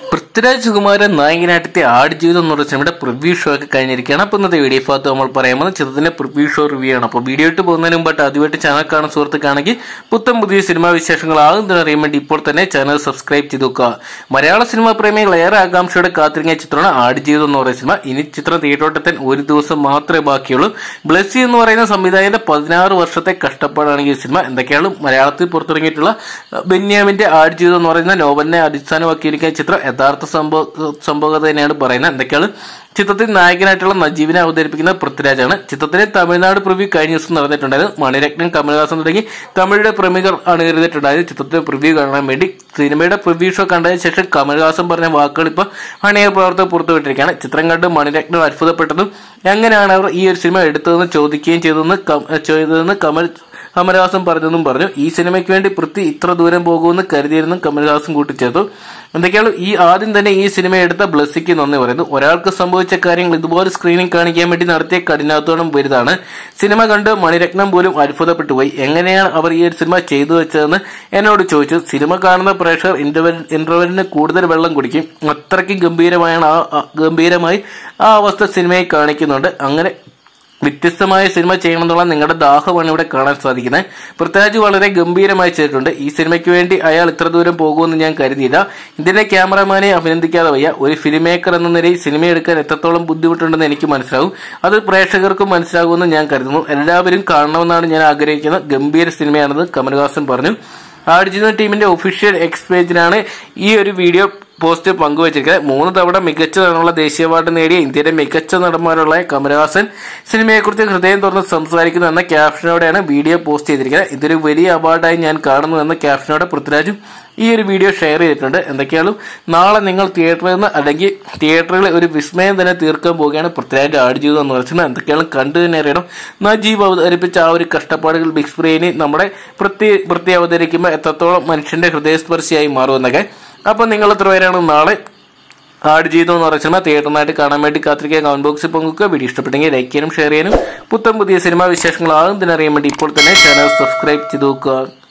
പൃഥ്വിരാജ് സുകുമാരൻ നായകനായിട്ടെത്തിയ ആടുജീവിതം എന്ന് പറയുന്ന സിനിമയുടെ പ്രിവ്യൂ ഷോ ഒക്കെ കഴിഞ്ഞിരിക്കുകയാണ് അപ്പോൾ ഇന്നത്തെ വീഡിയോ ഭാഗത്ത് നമ്മൾ പറയുമ്പോൾ ചിത്രത്തിന്റെ പ്രിവ്യൂ ഷോ റിവ്യൂ ആണ് അപ്പോൾ വീഡിയോ ഇട്ട് പോകുന്നതിന് മുമ്പായിട്ട് ആദ്യമായിട്ട് ചാനൽ കാണുന്ന സുഹൃത്തുക്കാണെങ്കിൽ പുത്തൻ പുതിയ സിനിമാ വിശേഷങ്ങൾ ആകുന്നതിന് അറിയാൻ വേണ്ടി ഇപ്പോൾ തന്നെ ചാനൽ സബ്സ്ക്രൈബ് ചെയ്ത് വെക്കുക മലയാള സിനിമാ പ്രേമികൾ ഏറെ ആകാംക്ഷയോടെ കാത്തിരിങ്ങിയ ചിത്രമാണ് ആടുജീവിതം എന്ന് പറയുന്ന സിനിമ ഇനി ചിത്രം തിയേറ്ററോട്ടത്തിൽ ഒരു ദിവസം മാത്രമേ ബാക്കിയുള്ളൂ ബ്ലസ്സി എന്ന് പറയുന്ന സംവിധായകന്റെ പതിനാറ് വർഷത്തെ കഷ്ടപ്പാടാണ് ഈ സിനിമ എന്തൊക്കെയാണ് മലയാളത്തിൽ പുറത്തിറങ്ങിയിട്ടുള്ള അഹ്, ബെന്യാമിന്റെ ആടുജീവിതം എന്ന് പറയുന്ന നോവലിനെ അടിസ്ഥാനമാക്കിയിരിക്കുന്ന ചിത്രം യഥാർത്ഥ സംഭവ സംഭവകഥ തന്നെയാണ് പറയുന്നത് എന്തൊക്കെയാണ് ചിത്രത്തിൽ നായകനായിട്ടുള്ള നജീബിനെ അവതരിപ്പിക്കുന്ന പൃഥ്വിരാജാണ് ചിത്രത്തിലെ തമിഴ്നാട് പ്രിവ്യൂ കഴിഞ്ഞ ദിവസം നടന്നിട്ടുണ്ടായത് മണിരത്നം കമൽഹാസൻ തുടങ്ങി തമിഴിലെ പ്രമുഖർ അണിനിരന്നിട്ടുണ്ടായത് ചിത്രത്തിന്റെ പ്രിവ്യൂ കാണാൻ വേണ്ടി സിനിമയുടെ പ്രിവ്യൂ ഷോ കണ്ടതിന് ശേഷം കമൽഹാസൻ പറഞ്ഞ വാക്കുകൾ ഇപ്പോൾ അണിയർ പ്രവർത്തകർ പുറത്തുവിട്ടിരിക്കുകയാണ് ചിത്രം കണ്ട് മണിരത്നം അത്ഭുതപ്പെട്ടതും എങ്ങനെയാണ് അവർ ഈ ഒരു സിനിമ എടുത്തതെന്ന് ചോദിക്കുകയും ചെയ്തതെന്ന് കം- ചെയ്തതെന്ന് കമൽ കമൽഹാസൻ പറഞ്ഞതെന്നും പറഞ്ഞു ഈ സിനിമയ്ക്ക് വേണ്ടി പൃഥ്വി ഇത്ര ദൂരം പോകുമെന്ന് കരുതിയിരുന്നും കമൽഹാസൻ കൂട്ടിച്ചേർത്തു എന്തൊക്കെയാണ് ഈ ആദ്യം തന്നെ ഈ സിനിമ എടുത്ത ബ്ലസ്സിക്ക് നന്ദി പറയുന്നു ഒരാൾക്ക് സംഭവിച്ച കാര്യങ്ങൾ ഇതുപോലെ സ്ക്രീനിൽ കാണിക്കാൻ വേണ്ടി നടത്തിയ കഠിനാധ്വാനം വലുതാണ് സിനിമ കണ്ട് മണിരത്നം പോലും അത്ഭുതപ്പെട്ടു പോയി എങ്ങനെയാണ് അവർ ഈ ഒരു സിനിമ ചെയ്തു വെച്ചതെന്ന് എന്നോട് ചോദിച്ചു സിനിമ കാണുന്ന പ്രേക്ഷകർ ഇന്റർവെൽ ഇന്റർവെല്ലിന് കൂടുതൽ വെള്ളം കുടിക്കും അത്രയ്ക്ക് ഗംഭീരമായാണ് ആ ആ- ഗംഭീരമായി ആ അവസ്ഥ സിനിമയിൽ കാണിക്കുന്നുണ്ട് അങ്ങനെ വ്യത്യസ്തമായ സിനിമ ചെയ്യണമെന്നുള്ള നിങ്ങളുടെ ദാഹമാണ് ഇവിടെ കാണാൻ സാധിക്കുന്നത് പൃഥ്വിരാജ് വളരെ ഗംഭീരമായി ചെയ്തിട്ടുണ്ട് ഈ സിനിമയ്ക്ക് വേണ്ടി അയാൾ ഇത്ര ദൂരം പോകുമെന്ന് ഞാൻ കരുതിയില്ല ഇതിന്റെ ക്യാമറമാനെ അഭിനന്ദിക്കാതെ വയ്യ ഒരു ഫിലിം മേക്കർ എന്ന നിലയിൽ സിനിമ എടുക്കാൻ എത്രത്തോളം ബുദ്ധിമുട്ടുണ്ടെന്ന് എനിക്ക് മനസ്സിലാവും അത് പ്രേക്ഷകർക്കും മനസ്സിലാകുമെന്ന് ഞാൻ കരുതുന്നു എല്ലാവരും കാണണമെന്നാണ് ഞാൻ ആഗ്രഹിക്കുന്ന ഗംഭീര സിനിമയാണെന്ന് കമൽഹാസൻ പറഞ്ഞു ആർജിന ടീമിന്റെ ഒഫീഷ്യൽ എക്സ് പേജിലാണ് ഈ ഒരു വീഡിയോ പോസ്റ്റ് പങ്കുവച്ചിരിക്കുന്നത് മൂന്ന് തവണ മികച്ച നടനുള്ള ദേശീയ അവാർഡ് നേടിയ ഇന്ത്യയിലെ മികച്ച നടന്മാരുള്ള കമലഹാസൻ സിനിമയെക്കുറിച്ച് ഹൃദയം തുറന്ന് സംസാരിക്കുന്നു എന്ന ക്യാപ്ഷനോടെയാണ് വീഡിയോ പോസ്റ്റ് ചെയ്തിരിക്കുന്നത് ഇതൊരു വലിയ അവാർഡായി ഞാൻ കാണുന്നു എന്ന ക്യാപ്ഷനോടെ പൃഥ്വിരാജും ഈ ഒരു വീഡിയോ ഷെയർ ചെയ്തിട്ടുണ്ട് എന്തൊക്കെയാണ് നാളെ നിങ്ങൾ തിയേറ്ററിൽ നിന്ന് അല്ലെങ്കിൽ തിയേറ്ററിൽ ഒരു വിസ്മയം തന്നെ തീർക്കാൻ പോവുകയാണ് പൃഥ്വിരാജിന്റെ ആടുജീവിതം എന്ന് പറയുന്നത് എന്തൊക്കെയാണ് കണ്ടു തന്നെ അറിയണം നജീബ് അവതരിപ്പിച്ച ആ ഒരു കഷ്ടപ്പാടുകൾ ബിഗ് സ്ക്രീനിൽ നമ്മുടെ പൃഥ്വി പൃഥ്വി അവതരിക്കുമ്പോൾ എത്രത്തോളം മനുഷ്യന്റെ ഹൃദയസ്പർശിയായി മാറുമെന്നൊക്കെ അപ്പൊ നിങ്ങൾ എത്ര പേരാണ് നാളെ ആടുജീവിതം എന്ന് പറയുന്ന സിനിമ തിയേറ്ററിനായിട്ട് കാണാൻ വേണ്ടി കാത്തിരിക്കുക കമന്റ് ബോക്സിൽ പങ്കുവെക്കുക വീഡിയോ ഇഷ്ടപ്പെട്ടെങ്കിൽ ലൈക്ക് ചെയ്യാനും ഷെയർ ചെയ്യാനും പുത്തൻ പുതിയ സിനിമാ വിശേഷങ്ങൾ ആകുന്നതിനറിയാൻ വേണ്ടി ഇപ്പോൾ തന്നെ ചാനൽ സബ്സ്ക്രൈബ് ചെയ്ത് നോക്കുക